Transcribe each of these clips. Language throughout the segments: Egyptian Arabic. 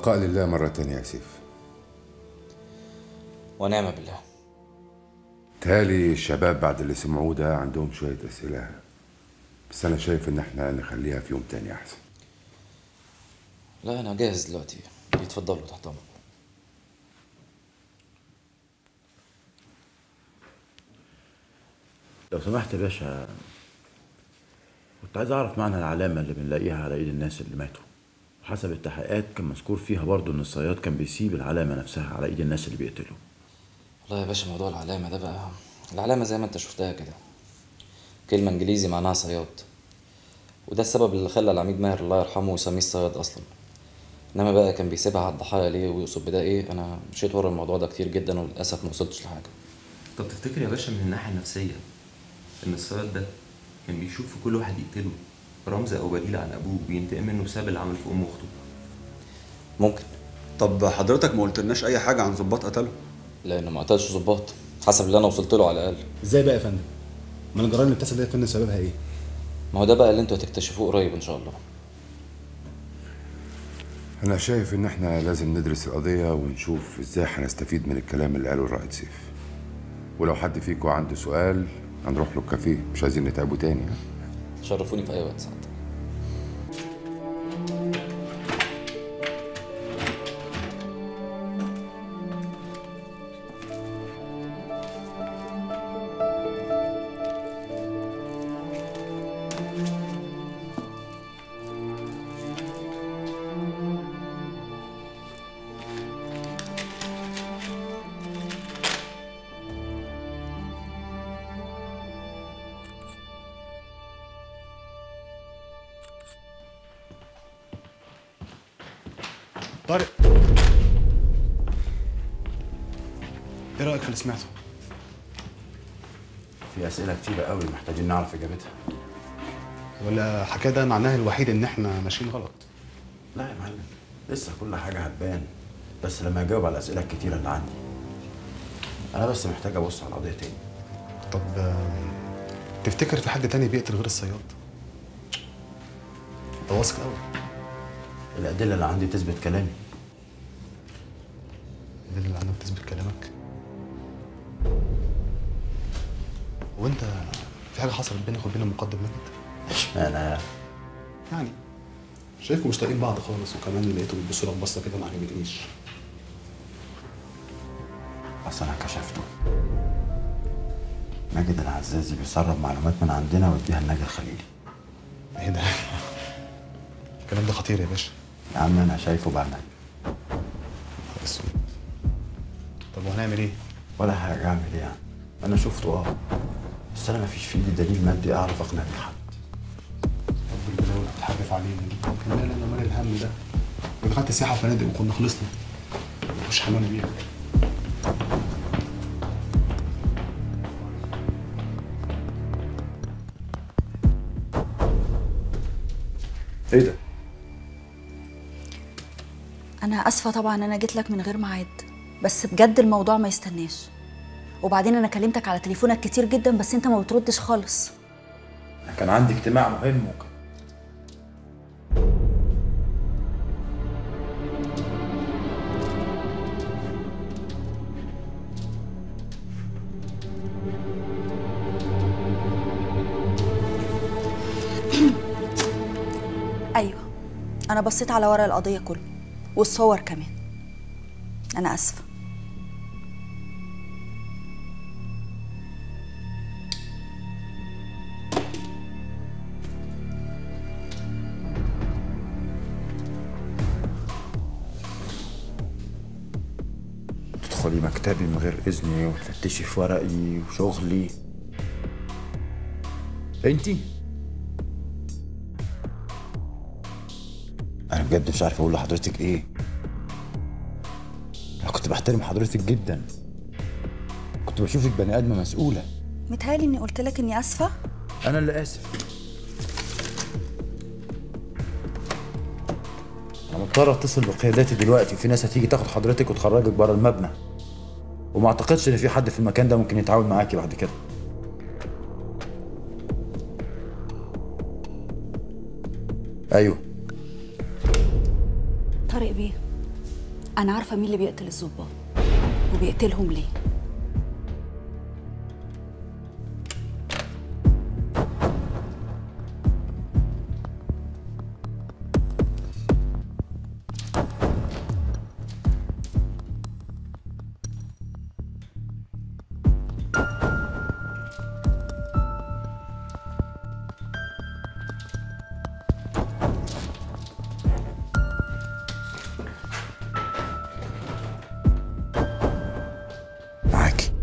البقاء لله مرة تانية يا سيف ونعم بالله تالي الشباب بعد اللي سمعوه ده عندهم شوية أسئلة بس أنا شايف إن إحنا نخليها في يوم تاني أحسن لا انا جاهز دلوقتي يتفضلوا تحت امرك لو سمحت يا باشا كنت عايز اعرف معنى العلامة اللي بنلاقيها على ايد الناس اللي ماتوا حسب التحقيقات كان مذكور فيها برضو ان الصياد كان بيسيب العلامة نفسها على ايد الناس اللي بيقتلوا والله يا باشا موضوع العلامة ده بقى العلامة زي ما انت شفتها كده كلمة انجليزي معناها صياد وده السبب اللي خلى العميد ماهر الله يرحمه يسميه الصياد اصلا انما بقى كان بيسيبها على الضحايا ليه ويقصد بده ايه انا مشيت ورا الموضوع ده كتير جدا وللاسف ما وصلتش لحاجه طب تفتكر يا باشا من الناحية النفسية إن الصياد ده كان بيشوف في كل واحد يقتله رمز أو بديل عن أبوه وينتقم منه بسبب اللي عمل في أم أخته ممكن طب حضرتك ما قلتلناش اي حاجه عن ظباط قتله لانه ما قتلش ظباط حسب اللي انا وصلت له على الاقل ازاي بقى يا فندم؟ ما الجرائم اللي بتحصل دي يا فندم سببها ايه؟ ما هو ده بقى اللي انتوا هتكتشفوه قريب ان شاء الله أنا شايف إن إحنا لازم ندرس القضية ونشوف إزاي هنستفيد من الكلام اللي قاله الرائد سيف ولو حد فيكم عنده سؤال هنروح له الكافيه مش عايزين نتعبه تاني ها؟ شرفوني في اي وقت سعادتك طارق ايه رايك في اللي سمعته؟ في اسئلة كتيرة قوي محتاجين نعرف اجابتها ولا حكايه ده معناها الوحيد ان احنا ماشيين غلط؟ لا يا معلم لسه كل حاجة هتبان بس لما اجاوب على الاسئلة الكتيرة اللي عندي انا بس محتاج ابص على القضية تاني طب آم، تفتكر في حد تاني بيقتل غير الصياد؟ انت واثق قوي الادلة اللي عندي تثبت كلامي ده اللي عندك بتثبت كلامك وانت في حاجه حصلت بينك وبين المقدم مجد؟ اشمعنى يعني يعني شايفكم مش طايقين بعض خالص وكمان لقيته بتبصوا لك بصه كده ما عجبتنيش اصل انا كشفته ماجد العزازي بيسرب معلومات من عندنا ويديها لناجي الخليلي ايه ده؟ الكلام ده خطير يا باشا يا عم انا شايفه بعمل اسود طب وهنعمل ايه؟ ولا حاجة اعمل ايه يعني انا شفته اه بس انا مفيش في ايدي دليل مادي اعرف اقنع بيه حد رب البلاوي اللي بتحرف علينا دي كان مالنا مال الهم ده ودخلت سياحه وفنادق وكنا خلصنا مش حمانا بيها ايه ده؟ انا اسفه طبعا انا جيت لك من غير ميعاد بس بجد الموضوع ما يستناش وبعدين انا كلمتك على تليفونك كتير جدا بس انت ما بتردش خالص أنا كان عندي اجتماع مهم وكان ايوه انا بصيت على ورق القضيه كله والصور كمان انا اسفه تدخلي مكتبي من غير اذني وتفتشي في ورقي وشغلي انتي انا بجد مش عارف اقول لحضرتك ايه انا كنت بحترم حضرتك جدا كنت بشوفك بني ادمه مسؤوله متهيألي اني قلت لك اني اسفه انا اللي اسف انا مضطر اتصل بقياداتي دلوقتي في ناس هتيجي تاخد حضرتك وتخرجك بره المبنى وما اعتقدش ان في حد في المكان ده ممكن يتعاون معاكي بعد كده ايوه طارق بيه انا عارفه مين اللي بيقتل الظباط وبيقتلهم ليه معاكي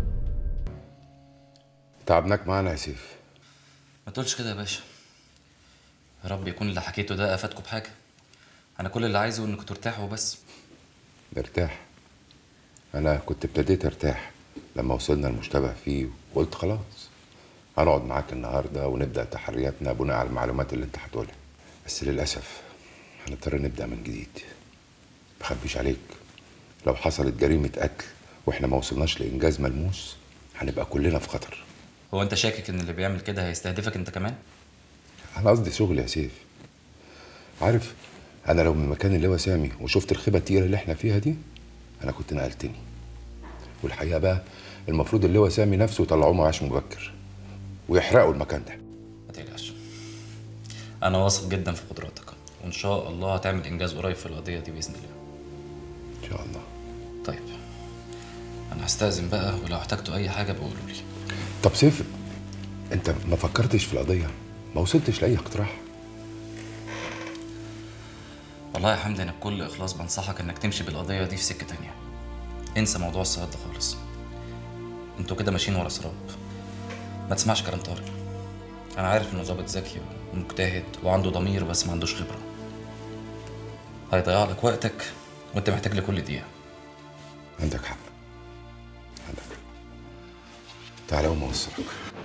تعبناك معانا يا سيف ما تقولش كده يا باشا يا رب يكون اللي حكيته ده افادكم بحاجه انا كل اللي عايزه انكم ترتاحوا وبس مرتاح انا كنت ابتديت ارتاح لما وصلنا المشتبه فيه وقلت خلاص هنقعد معاك النهارده ونبدا تحرياتنا بناء على المعلومات اللي انت هتقولها بس للاسف هنضطر نبدا من جديد بخبيش عليك لو حصلت جريمه قتل واحنا ما وصلناش لانجاز ملموس هنبقى كلنا في خطر هو انت شاكك ان اللي بيعمل كده هيستهدفك انت كمان انا قصدي شغل يا سيف عارف انا لو من مكان اللواء سامي وشفت الخيبه التقيله اللي احنا فيها دي انا كنت نقلتني والحقيقه بقى المفروض اللواء سامي نفسه يطلعوه معاش مبكر ويحرقوا المكان ده ما تقلقش انا واثق جدا في قدراتك وان شاء الله هتعمل انجاز قريب في القضيه دي باذن الله ان شاء الله طيب انا هستأذن بقى ولو احتجتوا اي حاجه بقولوا لي طب سيف انت ما فكرتش في القضيه ما وصلتش لاي اقتراح والله يا حمدي انا بكل اخلاص بنصحك انك تمشي بالقضيه دي في سكه تانية انسى موضوع الصياد ده خالص انتوا كده ماشيين ورا سراب ما تسمعش كلام طارق انا عارف انه ظابط ذكي ومجتهد وعنده ضمير بس ما عندوش خبره هيضيع لك وقتك وانت محتاج لكل دقيقه عندك حق عندك حق تعالى قوم اوصلك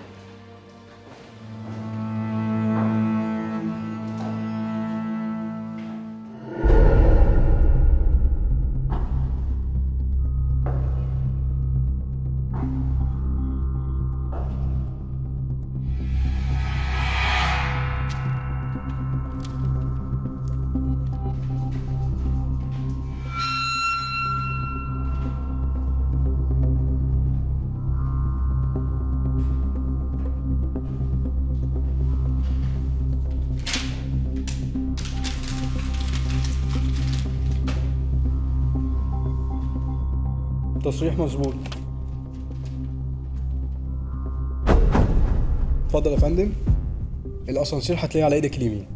تصريح مظبوط اتفضل يا فندم الاسانسير هتلاقيه على ايدك اليمين